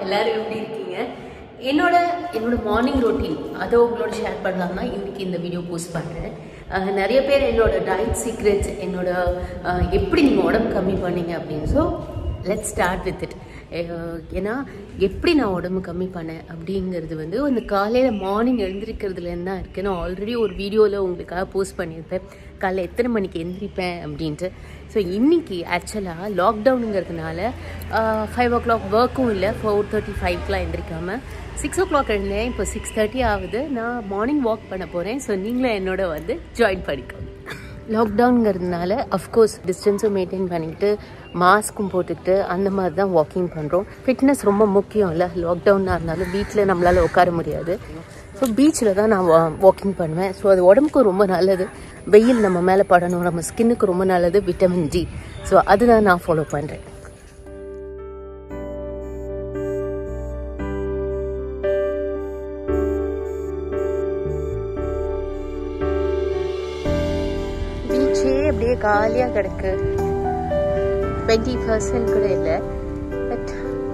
எல்லாரும் எப்படி இருக்கீங்க என்னோட என்னோட மார்னிங் ரொட்டீன் அதை உங்களோட ஷேர் பண்ணலாம் தான் இன்னைக்கு இந்த வீடியோ போஸ்ட் பண்ணுறேன் நிறைய பேர் என்னோட டயட் சீக்ரெட்ஸ் என்னோட அஹ், எப்படி நீங்கள் உடம்பு கம்மி பண்ணீங்க அப்படின்னு so let start with it ஏன்னா எப்படி நான் உடம்பு கம்மி பண்ணேன் அப்படிங்கிறது வந்து அந்த காலையில் மார்னிங் எழுந்திருக்கிறதுலேருந்து தான் இருக்குது நான் ஆல்ரெடி ஒரு வீடியோவில் உங்களுக்காக போஸ்ட் பண்ணியிருப்பேன் காலைல எத்தனை மணிக்கு எந்திரிப்பேன் அப்படின்ட்டு ஸோ இன்றைக்கி ஆக்சுவலாக லாக்டவுனுங்கிறதுனால ஃபைவ் ஓ கிளாக் ஒர்க்கும் இல்லை ஃபோர் தேர்ட்டி ஃபைவ்க்கெலாம் எந்திரிக்காமல் சிக்ஸ் ஓ கிளாக் எழுந்தேன் இப்போ சிக்ஸ் தேர்ட்டி ஆகுது நான் மார்னிங் வாக் பண்ண போகிறேன் ஸோ நீங்களும் என்னோட வந்து ஜாயின் பண்ணிக்கோங்க லாக்டவுனுங்கிறதுனால அஃப்கோர்ஸ் டிஸ்டன்ஸும் மெயின்டைன் பண்ணிக்கிட்டு மாஸ்க்கும் போட்டுக்கிட்டு அந்த மாதிரி தான் வாக்கிங் பண்ணுறோம் ஃபிட்னஸ் ரொம்ப முக்கியம் இல்லை லாக்டவுனாக இருந்தாலும் வீட்டில் நம்மளால் உட்கார முடியாது ஸோ பீச்சில் தான் நான் வாக்கிங் பண்ணுவேன் ஸோ அது உடம்புக்கு ரொம்ப நல்லது வெயில் நம்ம மேலே படணும் நம்ம ஸ்கின்னுக்கு ரொம்ப நல்லது விட்டமின் டி ஸோ அதுதான் நான் ஃபாலோ பண்ணுறேன் பீச்சே அப்படியே காலியாக கிடக்கு டுவெண்ட்டி பர்சன்ட் கூட இல்லை பட்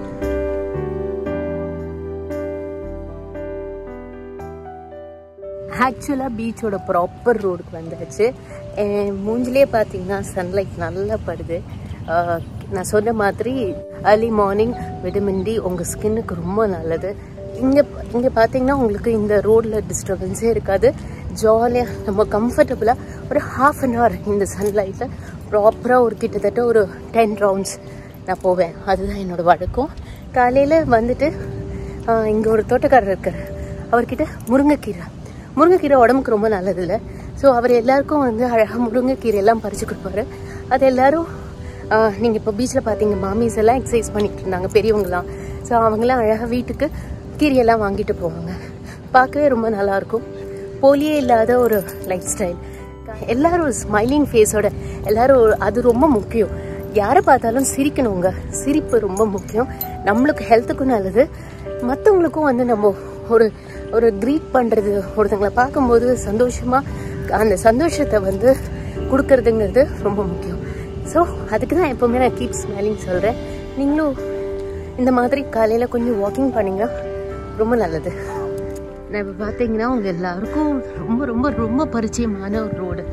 ஆக்சுவலாக பீச்சோட ப்ராப்பர் ரோடுக்கு வந்தாச்சு என் மூஞ்சிலே பார்த்தீங்கன்னா சன்லைட் நல்லா படுது ஆஹ் நான் சொன்ன மாதிரி அர்லி மார்னிங் விட்டமின் டி உங்கள் ஸ்கின்னுக்கு ரொம்ப நல்லது இங்கே இங்கே பார்த்தீங்கன்னா உங்களுக்கு இந்த ரோடில் டிஸ்டர்பன்ஸே இருக்காது ஜாலியாக நம்ம கம்ஃபர்டபுளாக ஒரு ஹாஃப் அன் ஹவர் இந்த சன்லைட்டில் ப்ராப்பராக ஒரு கிட்டத்தட்ட ஒரு டென் ரவுண்ட்ஸ் நான் போவேன் அதுதான் என்னோடய வழக்கம் காலையில் வந்துட்டு இங்கே ஒரு தோட்டக்காரர் இருக்கார் அவர்கிட்ட முருங்கைக்கீரை முருங்கைக்கீரை உடம்புக்கு ரொம்ப நல்லது இல்லை ஸோ அவர் எல்லாருக்கும் வந்து அழகாக முருங்கைக்கீரை எல்லாம் பறித்து கொடுப்பாரு அது எல்லாரும் நீங்கள் இப்போ பீச்சில் பார்த்தீங்க மாமிஸ் எல்லாம் எக்ஸசைஸ் பண்ணிட்டு இருந்தாங்க பெரியவங்களாம் ஸோ அவங்களாம் அழகாக வீட்டுக்கு கீரையெல்லாம் வாங்கிட்டு போவாங்க பார்க்கவே ரொம்ப நல்லாயிருக்கும் போலியே இல்லாத ஒரு லைஃப் ஸ்டைல் எல்லாரும் ஒரு ஸ்மைலிங் ஃபேஸோட எல்லாரும் ஒரு- அது ரொம்ப முக்கியம் யாரை பார்த்தாலும் சிரிக்கணுங்க சிரிப்பு ரொம்ப முக்கியம் நம்மளுக்கு ஹெல்த்துக்கும் நல்லது மற்றவங்களுக்கும் வந்து நம்ம ஒரு ஒரு க்ரீட் பண்ணுறது ஒருத்தங்களை பார்க்கும்போது சந்தோஷமாக அந்த சந்தோஷத்தை வந்து கொடுக்கறதுங்கிறது ரொம்ப முக்கியம் ஸோ அதுக்கு தான் எப்போவுமே நான் கீப் ஸ்மைலிங் சொல்கிறேன் நீங்களும் இந்த மாதிரி காலையில் கொஞ்சம் வாக்கிங் பண்ணிங்கன்னா ரொம்ப நல்லது நான் இப்போ பார்த்தீங்கன்னா உங்க எல்லாருக்கும் ரொம்ப ரொம்ப ரொம்ப பரிச்சயமான ஒரு ரோடு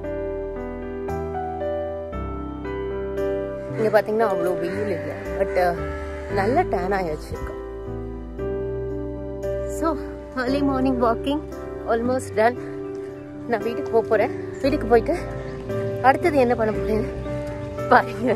இங்கே பார்த்தீங்கன்னா அவ்வளோ வெயில் இல்லை பட் நல்ல டேன் ஆயாச்சு so early morning walking almost done நான் வீட்டுக்கு போக போகிறேன் வீட்டுக்கு போயிட்டு அடுத்தது என்ன பண்ண போறேன்னு பாருங்க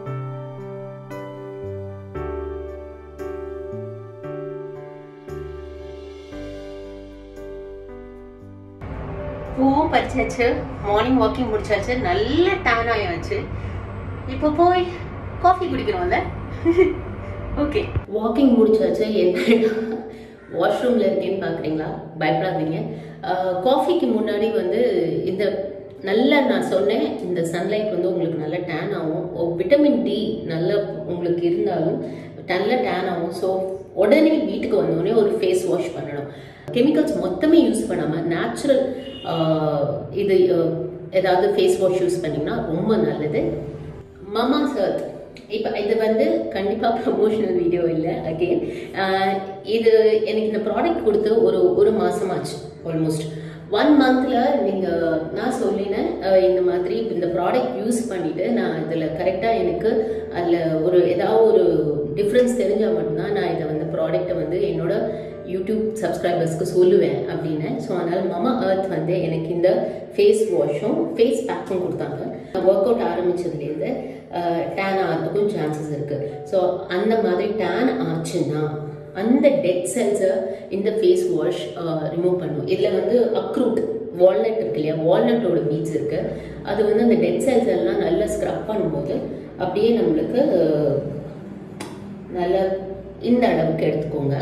பூவும் பறிச்சாச்சு மார்னிங் வாக்கிங் முடிச்சாச்சு நல்ல டேன் ஆயாச்சு இப்போ போய் காஃபி குடிக்கிறோம்ல ஓகே வாக்கிங் முடிச்சாச்சு என்ன வாஷ்ரூமில் இருக்கேன்னு பார்க்குறீங்களா பயப்படாதீங்க காஃபிக்கு முன்னாடி வந்து இந்த நல்ல நான் சொன்னேன் இந்த சன்லைட் வந்து உங்களுக்கு நல்ல டேன் ஆகும் விட்டமின் டி நல்ல உங்களுக்கு இருந்தாலும் நல்ல டேன் ஆகும் ஸோ உடனே வீட்டுக்கு வந்தோடனே ஒரு ஃபேஸ் வாஷ் பண்ணணும் கெமிக்கல்ஸ் மொத்தமே யூஸ் பண்ணாமல் நேச்சுரல் இது அஹ், ஏதாவது ஃபேஸ் வாஷ் யூஸ் பண்ணிங்கன்னா ரொம்ப நல்லது மமா சர்த் இப்போ இது வந்து கண்டிப்பாக ப்ரமோஷனல் வீடியோ இல்லை அகெயின் இது எனக்கு இந்த ப்ராடக்ட் கொடுத்து ஒரு ஒரு மாதமாச்சு ஆல்மோஸ்ட் ஒன் மந்தில் நீங்கள் நான் சொல்லினேன் அஹ், இந்த மாதிரி இந்த ப்ராடக்ட் யூஸ் பண்ணிவிட்டு நான் இதில் கரெக்டாக எனக்கு அதில் ஒரு ஏதாவது ஒரு டிஃப்ரென்ஸ் தெரிஞ்சால் மட்டும்தான் நான் இதை வந்து ப்ராடக்ட்டை வந்து என்னோட யூடியூப் சப்ஸ்கிரைபர்ஸ்க்கு சொல்லுவேன் அப்படின்னு ஸோ அதனால் மமா அர்த் வந்து எனக்கு இந்த ஃபேஸ் வாஷும் ஃபேஸ் பேக்கும் கொடுத்தாங்க ஒர்க் அவுட் ஆரம்பிச்சதுலேருந்து டேன் ஆகிறதுக்கும் சான்சஸ் இருக்குது ஸோ அந்த மாதிரி டேன் ஆச்சுன்னா அந்த டெட் செல்ஸை இந்த ஃபேஸ் வாஷ் ரிமூவ் பண்ணும் இதில் வந்து அக்ரூட் வால்நட் இருக்கு இல்லையா வால்நட்டோட பீட்ஸ் இருக்கு அது வந்து அந்த டெட் செல்ஸ் எல்லாம் நல்லா ஸ்க்ரப் பண்ணும்போது அப்படியே நம்மளுக்கு அஹ், நல்ல இந்த அளவுக்கு எடுத்துக்கோங்க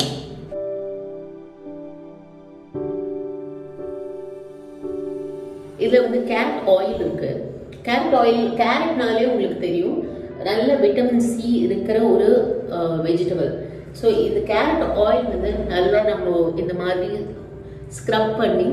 இதுல வந்து கேரட் ஆயில் இருக்கு கேரட் ஆயில் கேரட்னாலே உங்களுக்கு தெரியும் நல்ல விட்டமின் சி இருக்கிற ஒரு வெஜிடபிள் ஸோ இது கேரட் ஆயில் வந்து நல்லா நம்ம இந்த மாதிரி ஸ்க்ரப் பண்ணி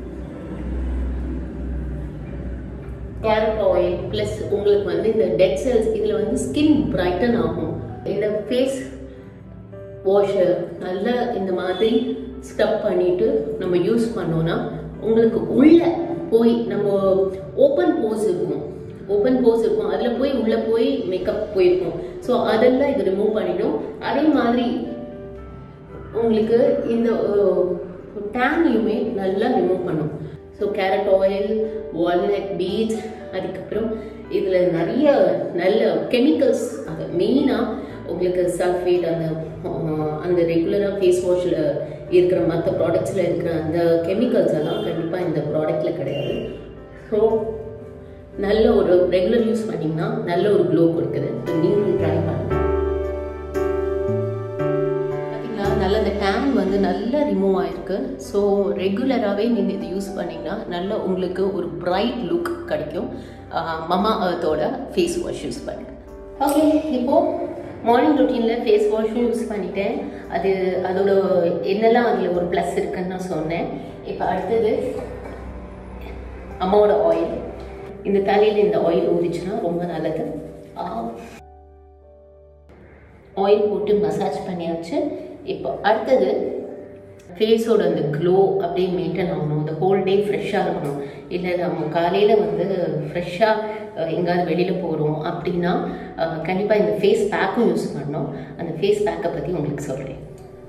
கேரட் ஆயில் ப்ளஸ் உங்களுக்கு வந்து இந்த டெட் செல்ஸ் இதில் வந்து ஸ்கின் பிரைட்டன் ஆகும் இந்த ஃபேஸ் வாஷர் நல்லா இந்த மாதிரி ஸ்டப் பண்ணிட்டு நம்ம யூஸ் பண்ணோம்னா உங்களுக்கு உள்ள போய் நம்ம ஓப்பன் போஸ் இருக்கும் ஓப்பன் போஸ் இருக்கும் அதில் போய் உள்ளே போய் மேக்கப் போயிருக்கும் ஸோ அதெல்லாம் இது ரிமூவ் பண்ணிடும் அதே மாதிரி உங்களுக்கு இந்த டேனையுமே நல்லா ரிமூவ் பண்ணும் so carrot oil walnut beads அதுக்கப்புறம் இதில் நிறைய நல்ல கெமிக்கல்ஸ் அது மெயினாக உங்களுக்கு சல்ஃபேட் அந்த அஹ், அந்த ரெகுலராக ஃபேஸ் வாஷில் இருக்கிற மற்ற ப்ராடக்ட்ஸில் இருக்கிற அந்த கெமிக்கல்ஸ் எல்லாம் கண்டிப்பாக இந்த ப்ராடக்டில் கிடையாது ஸோ நல்ல ஒரு ரெகுலர் யூஸ் பண்ணிங்கன்னா நல்ல ஒரு க்ளோ கொடுக்குது So, நீங்களும் ட்ரை பண்ணுங்க பார்த்தீங்களா நல்ல இந்த டேன் வந்து நல்லா ரிமூவ் ஆயிருக்கு ஸோ ரெகுலராகவே நீங்கள் இது யூஸ் பண்ணிங்கன்னா நல்ல உங்களுக்கு ஒரு பிரைட் லுக் கிடைக்கும் மமா அர்த்தோட ஃபேஸ் வாஷ் யூஸ் பண்ணுங்க ஓகே இப்போது மார்னிங் ரொட்டீனில் ஃபேஸ் வாஷும் யூஸ் பண்ணிட்டேன் அது அதோட என்னெல்லாம் அதில் ஒரு ப்ளஸ் இருக்குன்னு நான் சொன்னேன் இப்போ அடுத்தது அம்மாவோட ஆயில் இந்த தலையில் இந்த ஆயில் ஊறிச்சுன்னா ரொம்ப நல்லது ஆயில் போட்டு மசாஜ் பண்ணியாச்சு இப்போ அடுத்தது ஃபேஸோட அந்த க்ளோ அப்படியே மெயின்டைன் ஆகணும் இந்த ஹோல் டே ஃப்ரெஷ்ஷாக இருக்கணும் இல்லை நம்ம காலையில் வந்து ஃப்ரெஷ்ஷாக எங்கேயாவது வெளியில் போகிறோம் அப்படின்னா கண்டிப்பாக இந்த ஃபேஸ் பேக்கும் யூஸ் பண்ணணும் அந்த ஃபேஸ் பேக்கை பற்றி உங்களுக்கு சொல்கிறேன்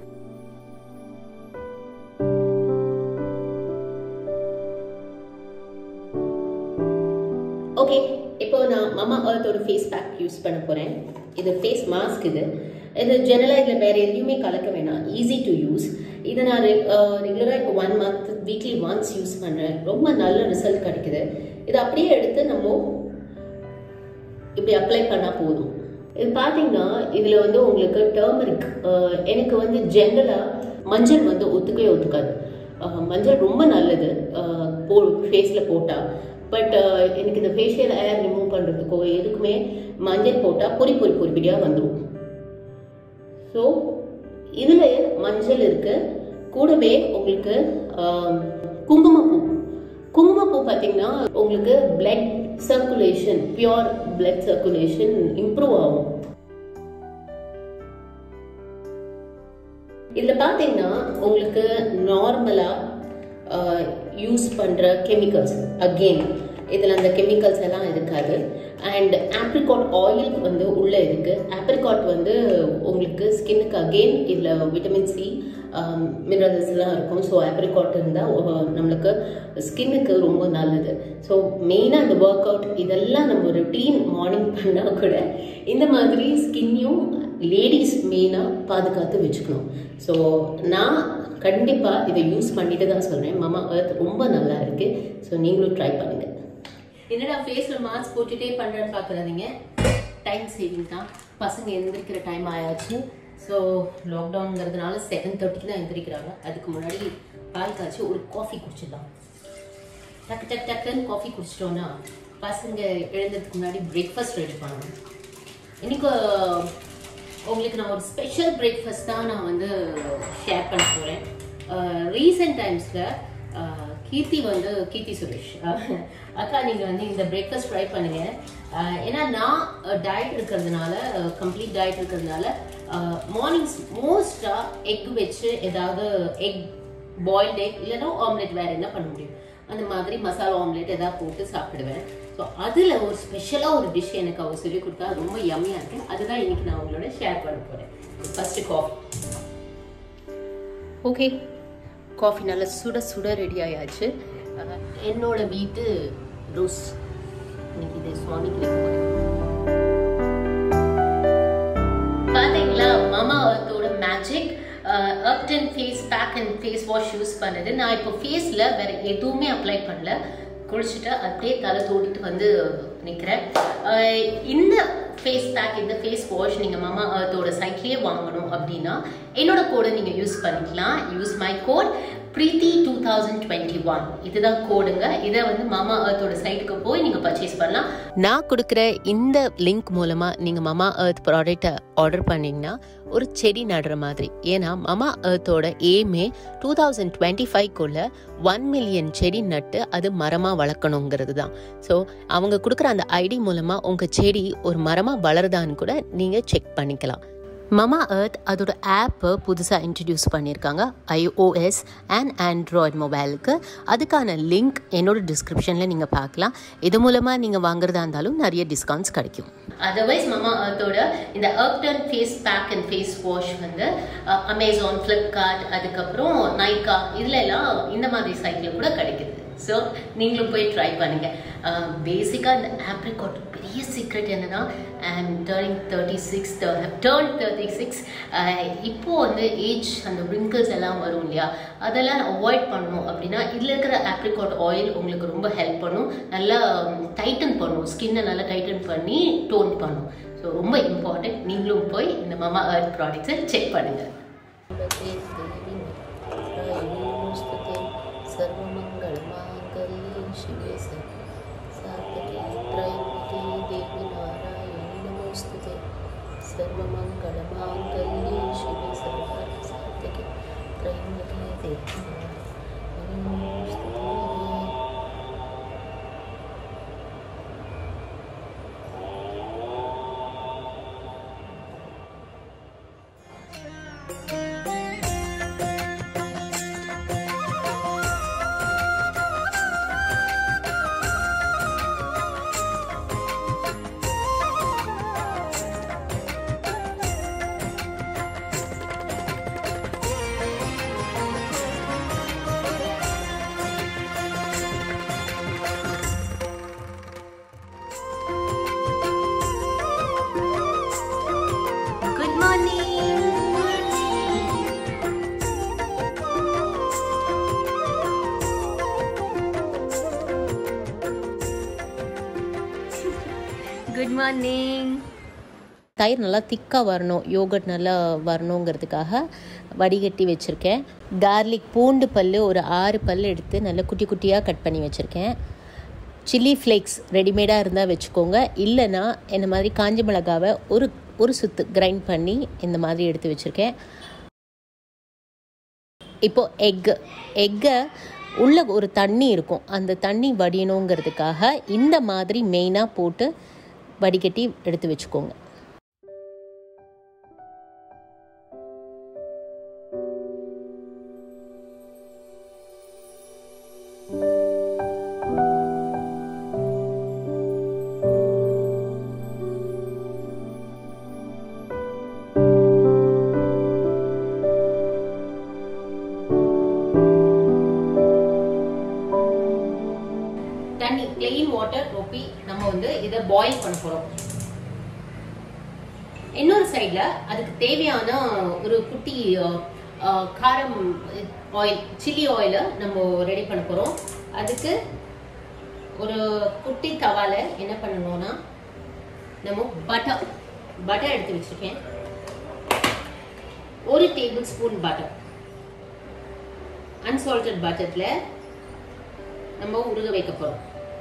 ஓகே இப்போ நான் மமா அர்த்தோட ஃபேஸ் பேக் யூஸ் பண்ண போகிறேன் இது ஃபேஸ் மாஸ்க் இது இது ஜெனரலாக இதில் வேறு எதுவுமே கலக்க வேணாம் ஈஸி டு யூஸ் இதை நான் ரெகுலராக இப்போ one month weekly once use பண்ணுறேன் ரொம்ப நல்ல ரிசல்ட் கிடைக்குது இதை அப்படியே எடுத்து நம்ம இப்படி அப்ளை பண்ணால் போதும் இது பார்த்தீங்கன்னா இதில் வந்து உங்களுக்கு டர்மரிக் எனக்கு வந்து ஜென்ரலாக மஞ்சள் வந்து ஒத்துக்கவே ஒத்துக்காது அஹ், மஞ்சள் ரொம்ப நல்லது அஹ், போ ஃபேஸில் போட்டால் பட் எனக்கு இந்த ஃபேஷியல் ஏர் ரிமூவ் பண்ணுறதுக்கோ எதுக்குமே மஞ்சள் போட்டால் பொறி பொறி பொறிப்பிடியாக வந்துடும் ஸோ இதில் மஞ்சள் இருக்கு கூடவே உங்களுக்கு ஆம், குங்குமப்பூ குங்குமப்பூ பார்த்தீங்கன்னா உங்களுக்கு blood circulation pure blood circulation improve ஆகும் இதில் பார்த்தீங்கன்னா உங்களுக்கு நார்மலாக யூஸ் பண்ணுற கெமிக்கல்ஸ் அகெயின் இதில் அந்த கெமிக்கல்ஸ் எல்லாம் இருக்காது அண்ட் ஆப்ரிகாட் ஆயில் வந்து உள்ளே இருக்குது ஆப்ரிகாட் வந்து உங்களுக்கு ஸ்கின்னுக்கு அகெயின் இதில் விட்டமின் சி மினரல்ஸ் எல்லாம் இருக்கும் ஸோ ஆப்ரிகாட் இருந்தால் நம்மளுக்கு ஸ்கின்னுக்கு ரொம்ப நல்லது ஸோ மெயினாக இந்த ஒர்க் அவுட் இதெல்லாம் நம்ம ரொட்டீன் மார்னிங் பண்ணால் கூட இந்த மாதிரி ஸ்கின்னையும் லேடிஸ் மெயினாக பாதுகாத்து வச்சுக்கணும் ஸோ நான் கண்டிப்பாக இதை யூஸ் பண்ணிட்டு தான் சொல்கிறேன் மாமா அர்த் ரொம்ப நல்லா இருக்கு ஸோ நீங்களும் ட்ரை பண்ணுங்க என்னடா ஃபேஸில் மாஸ்க் போட்டுட்டே பண்ணுறேன்னு பார்க்குறாதீங்க டைம் சேவிங் தான் பசங்க எந்திரிக்கிற டைம் ஆயாச்சு ஸோ லாக்டவுனுங்கிறதுனால செவன் தேர்ட்டிக்கு தான் எந்திரிக்கிறாங்க அதுக்கு முன்னாடி பால் காய்ச்சி ஒரு காஃபி குடிச்சிடலாம் டக்கு டக்கு டக்குன்னு காஃபி குடிச்சிட்டோன்னா பசங்க எழுந்ததுக்கு முன்னாடி பிரேக்ஃபாஸ்ட் ரெடி பண்ணணும் இன்னைக்கு உங்களுக்கு நான் ஒரு ஸ்பெஷல் பிரேக்ஃபாஸ்ட் தான் நான் வந்து ஷேர் பண்ண போகிறேன் ரீசெண்ட் டைம்ஸில் கீர்த்தி வந்து கீர்த்தி சுரேஷ் அக்கா நீங்கள் வந்து இந்த பிரேக்ஃபாஸ்ட் ட்ரை பண்ணுங்க அஹ், ஏன்னா நான் டயட் இருக்கிறதுனால கம்ப்ளீட் டயட் இருக்கிறதுனால மார்னிங்ஸ் மோஸ்ட்டாக எக் வச்சு ஏதாவது எக் பாயில்ட் எக் இல்லைன்னா ஆம்லெட் வேறு என்ன பண்ண முடியும் அந்த மாதிரி மசாலா ஆம்லெட் ஏதாவது போட்டு சாப்பிடுவேன் ஸோ அதில் ஒரு ஸ்பெஷலாக ஒரு டிஷ் எனக்கு அவர் சொல்லி கொடுத்தா அது ரொம்ப யம்மியாக இருக்கு அதுதான் இன்னைக்கு நான் உங்களோட ஷேர் பண்ண போகிறேன் ஃபர்ஸ்ட் காஃபி ஓகே காஃபி நல்லா சுட சுட ரெடி ஆயாச்சு அஹ், என்னோட வீட்டு ரோஸ் இன்னைக்கு இது சுவாமிக்கு வைக்க போறேன். பாத்தீங்களா மாமா அர்த்தோட magic ubtan face pack and face wash use பண்ணது நான் இப்போ ஃபேஸில் வேற எதுவுமே அப்ளை பண்ணல குளிச்சுட்டு அப்படியே தலை தோடிட்டு வந்து நிற்கிறேன் இந்த ஃபேஸ் பேக் இந்த ஃபேஸ் வாஷ் நீங்கள் மாமா அர்த்தோட சைட்லேயே வாங்கணும் அப்படின்னா என்னோட கோடை நீங்கள் யூஸ் பண்ணிக்கலாம் use my code Preethi two thousand twenty one இதுதான் கோடுங்க இதை வந்து மாமா அர்த்தோட சைட்டுக்கு போய் நீங்கள் பர்ச்சேஸ் பண்ணலாம் நான் கொடுக்குற இந்த லிங்க் மூலமாக நீங்கள் மாமா அர்த் ப்ராடக்டை ஆர்டர் பண்ணிங்கன்னா ஒரு செடி நடுற மாதிரி ஏன்னா மாமா அர்த்தோட எய்மே டூ தௌசண்ட் டுவெண்ட்டி ஃபைவ்க்குள்ள ஒன் மில்லியன் செடி நட்டு அது மரமாக வளர்க்கணுங்கிறது தான் ஸோ அவங்க கொடுக்குற அந்த ஐடி மூலமாக உங்கள் செடி ஒரு மரமாக வளருதான்னு கூட நீங்கள் செக் பண்ணிக்கலாம் மமா எர்த் அதோட ஆப்பை புதுசாக இன்ட்ரடியூஸ் பண்ணியிருக்காங்க ஐஓஎஸ் அண்ட் ஆண்ட்ராய்ட் மொபைலுக்கு அதுக்கான லிங்க் என்னோட டிஸ்கிரிப்ஷனில் நீங்கள் பார்க்கலாம் இது மூலமாக நீங்கள் வாங்குறதா இருந்தாலும் நிறைய டிஸ்கவுண்ட்ஸ் கிடைக்கும் அதர்வைஸ் மமா எர்த்தோட இந்த எர்த்டன் face pack and face wash வந்து அமேசான் ஃப்ளிப்கார்ட் அதுக்கப்புறம் நைக்கா இதுல எல்லாம் இந்த மாதிரி சைட்டில் கூட கிடைக்குது ஸோ நீங்களும் போய் ட்ரை பண்ணுங்க பேசிக்காக இந்த ஆப்ரிகாட் பெரிய சீக்ரெட் என்னன்னா and turning thirty six turn thirty six இப்போ வந்து ஏஜ் அந்த ரிங்கிள்ஸ் எல்லாம் வரும் இல்லையா அதெல்லாம் அவாய்ட் பண்ணணும் அப்படின்னா இதில் இருக்கிற ஆப்ரிகாட் ஆயில் உங்களுக்கு ரொம்ப ஹெல்ப் பண்ணும் நல்லா டைட்டன் பண்ணும் ஸ்கின்னை நல்லா டைட்டன் பண்ணி டோன் பண்ணும் ஸோ ரொம்ப இம்பார்ட்டன்ட் நீங்களும் போய் இந்த மமா அர்த் ப்ராடக்ட்ஸை செக் பண்ணுங்கள் सर्वमङ्गलमाङ्गल्ये शिवे सात्विके त्रैमुखे देवि नारायणि नमोऽस्तु ते सर्वमङ्गलमाङ्गल्ये शिवे सर्वार्थसात्विके त्रैमुखे देवि नारायणि नमोऽस्तु ते Good morning. குட் மார்னிங் தயிர் நல்லா திக்காக வரணும் யோகட் நல்லா வரணுங்கிறதுக்காக வடிகட்டி வச்சுருக்கேன் கார்லிக் பூண்டு பல் ஒரு ஆறு பல் எடுத்து நல்லா குட்டி குட்டியாக கட் பண்ணி வச்சுருக்கேன் சில்லி ஃப்ளேக்ஸ் ரெடிமேடாக இருந்தால் வச்சுக்கோங்க இல்லைன்னா இந்த மாதிரி காஞ்ச மிளகாவை ஒரு ஒரு சுத்து கிரைண்ட் பண்ணி இந்த மாதிரி எடுத்து வச்சுருக்கேன் இப்போது எக்கு எக்கை உள்ள ஒரு தண்ணி இருக்கும் அந்த தண்ணி வடியணுங்கிறதுக்காக இந்த மாதிரி மெயினாக போட்டு வடிகட்டி எடுத்து வச்சுக்கோங்க தண்ணி plain வாட்டர் ரொப்பி நம்ம வந்து இதை பாயில் பண்ண போறோம் இன்னொரு சைடில் அதுக்கு தேவையான ஒரு குட்டி அஹ், அஹ், காரம் ஆயில் சில்லி ஆயிலை நம்ம ரெடி பண்ண போறோம் அதுக்கு ஒரு குட்டி தவால என்ன பண்ணணும்னா நம்ம பட்டர் பட்டர் எடுத்து வச்சிருக்கேன் ஒரு டேபிள் ஸ்பூன் பட்டர் அன்சால்டட் பட்டர்ல நம்ம உருக வைக்க போறோம்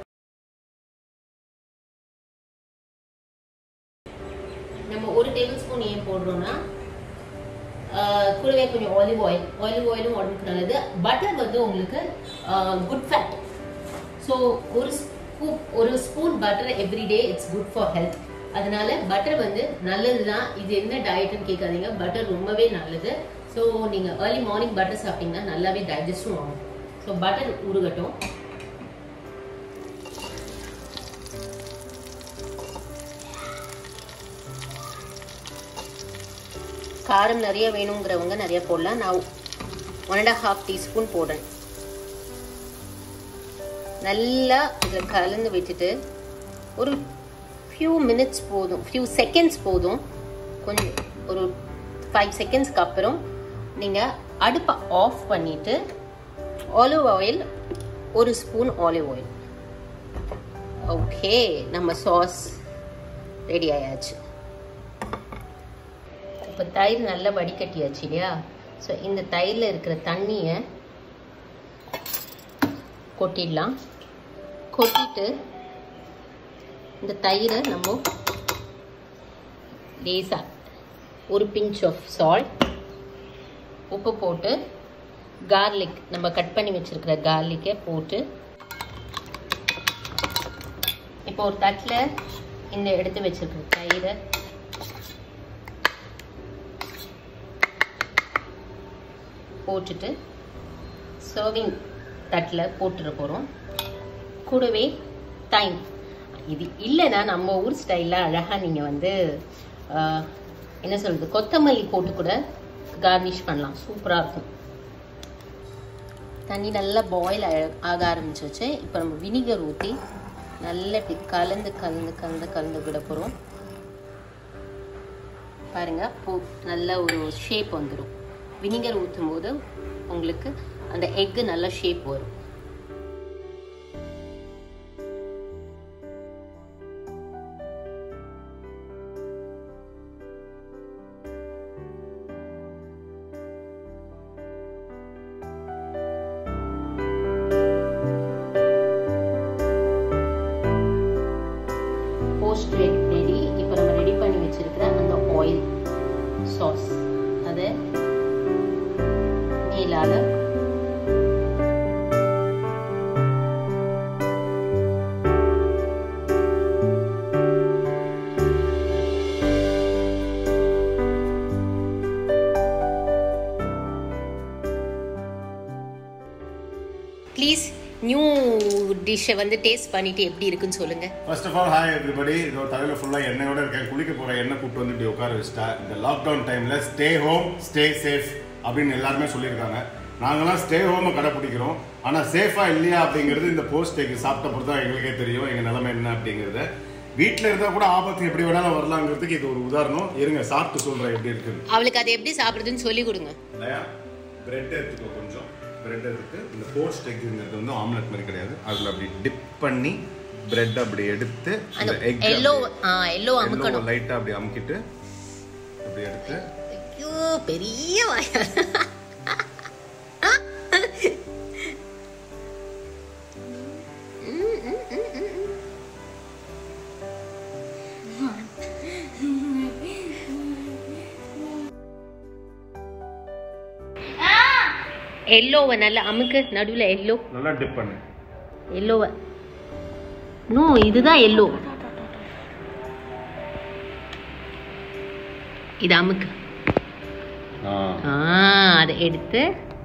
நம்ம ஒரு டேபிள் ஸ்பூன் ஏன் போடுறோம்னா ஆஹ், கூடவே கொஞ்சம் ஆலிவ் ஆயில் ஆலிவ் ஆயிலும் உடம்புக்கு நல்லது பட்டர் வந்து உங்களுக்கு குட் ஃபேட் ஸோ ஒரு ஸ்கூப் ஒரு spoon butter everyday it's good for health அதனால பட்டர் வந்து நல்லது தான் இது என்ன டயட்னு கேட்காதீங்க பட்டர் ரொம்பவே நல்லது ஸோ நீங்கள் ஏர்லி மார்னிங் பட்டர் சாப்பிட்டீங்கன்னா நல்லாவே டைஜஸ்டும் ஆகும் ஸோ பட்டர் உருகட்டும் காரம் நிறைய வேணுங்கிறவங்க நிறைய போடலாம் நான் ஒன் அண்ட் ஹாஃப் டீஸ்பூன் போடுறேன் நல்லா இதில் கலந்து விட்டுட்டு ஒரு ஃபியூ மினிட்ஸ் போதும் ஃபியூ செகண்ட்ஸ் போதும் கொஞ்சம் ஒரு ஃபைவ் செகண்ட்ஸ்க்கு அப்புறம் நீங்கள் அடுப்பை ஆஃப் பண்ணிவிட்டு ஆலிவ் ஆயில் ஒரு ஸ்பூன் ஆலிவ் ஆயில் ஓகே நம்ம சாஸ் ரெடி ஆயாச்சு இப்போ தயிர் நல்லா வடிகட்டியாச்சு இல்லையா ஸோ இந்த தயிரில் இருக்கிற தண்ணியை கொட்டிடலாம் கொட்டிட்டு இந்த தயிரை நம்ம லேசாக ஒரு பிஞ்ச் ஆஃப் சால்ட் உப்பு போட்டு கார்லிக் நம்ம கட் பண்ணி வச்சிருக்கிற கார்லிக்கை போட்டு இப்போ ஒரு தட்டில் இந்த எடுத்து வச்சிருக்கிற தயிரை போட்டுட்டு சர்விங் தட்டில் போட்டுட போகிறோம் கூடவே டைம் இது இல்லைன்னா நம்ம ஊர் ஸ்டைலில் அழகாக நீங்கள் வந்து ஆஹ், என்ன சொல்கிறது கொத்தமல்லி போட்டு கூட கார்னிஷ் பண்ணலாம் சூப்பராக இருக்கும் தண்ணி நல்லா பாயில் ஆக ஆரம்பிச்சிருச்சு இப்போ நம்ம வினிகர் ஊற்றி நல்லா இப்படி கலந்து கலந்து கலந்து கலந்து விட போகிறோம் பாருங்க பூ நல்ல ஒரு ஷேப் வந்துடும் வினிகர் ஊற்றும் போது உங்களுக்கு அந்த எக்கு நல்ல ஷேப் வரும் போஸ்ட் ரெடி இப்போ நம்ம ரெடி பண்ணி வச்சிருக்கிற அந்த ஆயில் சாஸ் அதை மேலால ப்ளீஸ் நியூ டிஷ்ஷை வந்து டேஸ்ட் பண்ணிட்டு எப்படி இருக்குன்னு சொல்லுங்க first of all hi everybody இதோ தலையில ஃபுல்லா எண்ணெயோட இருக்கேன் குளிக்க போற எண்ணெய் கூட்டு வந்து இப்படி உட்கார வச்சுட்டா இந்த லாக்டவுன் டைம்ல ஸ்டே ஹோம் ஸ்டே சேஃப் அப்படின்னு எல்லாருமே சொல்லியிருக்காங்க நாங்களாம் ஸ்டே ஹோமை கடைப்பிடிக்கிறோம் ஆனா சேஃபா இல்லையா அப்படிங்கிறது இந்த போஸ்ட் டேக்கு சாப்பிட்ட பொறுத்து தான் எங்களுக்கே தெரியும் எங்க நிலைமை என்ன அப்படிங்கிறத வீட்டில் இருந்தா கூட ஆபத்து எப்படி வேணாலும் வரலாங்கிறதுக்கு இது ஒரு உதாரணம் இருங்க சாப்பிட்டு சொல்றேன் எப்படி இருக்குன்னு அவளுக்கு அதை எப்படி சாப்பிடுறதுன்னு சொல்லி கொடுங்க இல்லையா பிரெட் எடுத்துக்கோ கொஞ்சம் பிரெட் எடுத்துட்டு இந்த போஸ்ட் எக்குங்கிறது வந்து ஆம்லெட் மாதிரி கிடையாது அதில் அப்படி டிப் பண்ணி பிரெட் அப்படி எடுத்து அந்த அந்த எக் எல்லோ ஆ எல்லோ அமுக்கணும் லைட்டா அப்படி அமுக்கிட்டு அப்படி எடுத்து ஐயோ பெரிய வாயா எல்லோவை நல்லா அமுக்கு நடுவில் எல்லோ நல்லா டிப் பண்ணு எல்லோவை நோ இதுதான் எல்லோ இது அமுக்கு ஆ அதை எடுத்து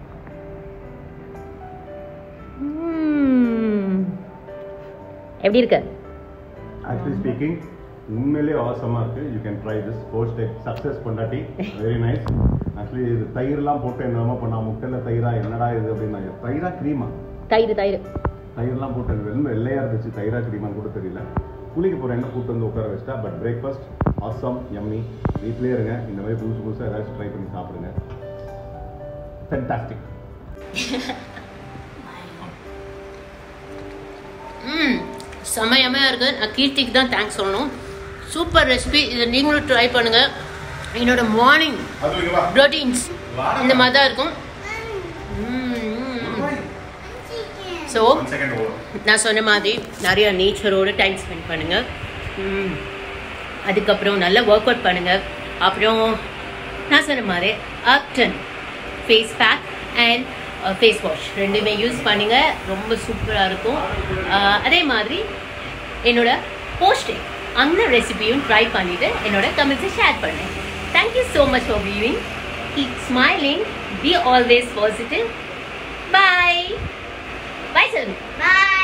ம். எப்படி இருக்கு ஆக்சுவலி ஸ்பீக்கிங் உண்மையிலேயே அவசரமா இருக்கு you can try this post egg success பொண்டாட்டி வெரி நைஸ் ஆக்சுவலி இது தயிர்லாம் போட்டு என்னமா பண்ணா முட்டையில தயிரா என்னடா இது அப்படின்னா தயிரா க்ரீமா தயிர் தயிர் தயிர்லாம் போட்டு வெறும் வெள்ளையா இருந்துச்சு தயிரா க்ரீமான்னு கூட தெரியல குளிக்க போற என்ன கூட்டு வந்து உட்கார வச்சிட்டா பட் பிரேக்ஃபாஸ்ட் ஆசம் எம்மி வீட்லயே இருங்க இந்த மாதிரி புதுசு புதுசாக ஏதாச்சும் ட்ரை பண்ணி சாப்பிடுங்க ஃபென்டாஸ்டிக் ம் செமையமையாக இருக்கு நான் கீர்த்திக்கு தான் தேங்க்ஸ் சொல்லணும் சூப்பர் ரெசிபி இதை நீங்களும் ட்ரை பண்ணுங்க என்னோட மார்னிங் அது இங்க வா ப்ரோட்டீன்ஸ் இந்த மாதிரி தான் இருக்கும் ஸோ ஒன் செகண்ட் ஓடும் நான் சொன்ன மாதிரி நிறைய நேச்சரோட டைம் ஸ்பெண்ட் பண்ணுங்க ம். அதுக்கப்புறம் நல்லா ஒர்க் அவுட் பண்ணுங்க அப்புறம் நான் சொன்ன மாதிரி ubtan face pack and face wash ரெண்டுமே யூஸ் பண்ணுங்க ரொம்ப சூப்பராக இருக்கும் அஹ், அதே மாதிரி என்னோட போஸ்டிங் அந்த ரெசிபியும் ட்ரை பண்ணிட்டு என்னோட கமெண்ட்ஸை ஷேர் பண்ணேன் thank you so much for viewing keep smiling be always positive bye bye சொல்லுங்க Bye.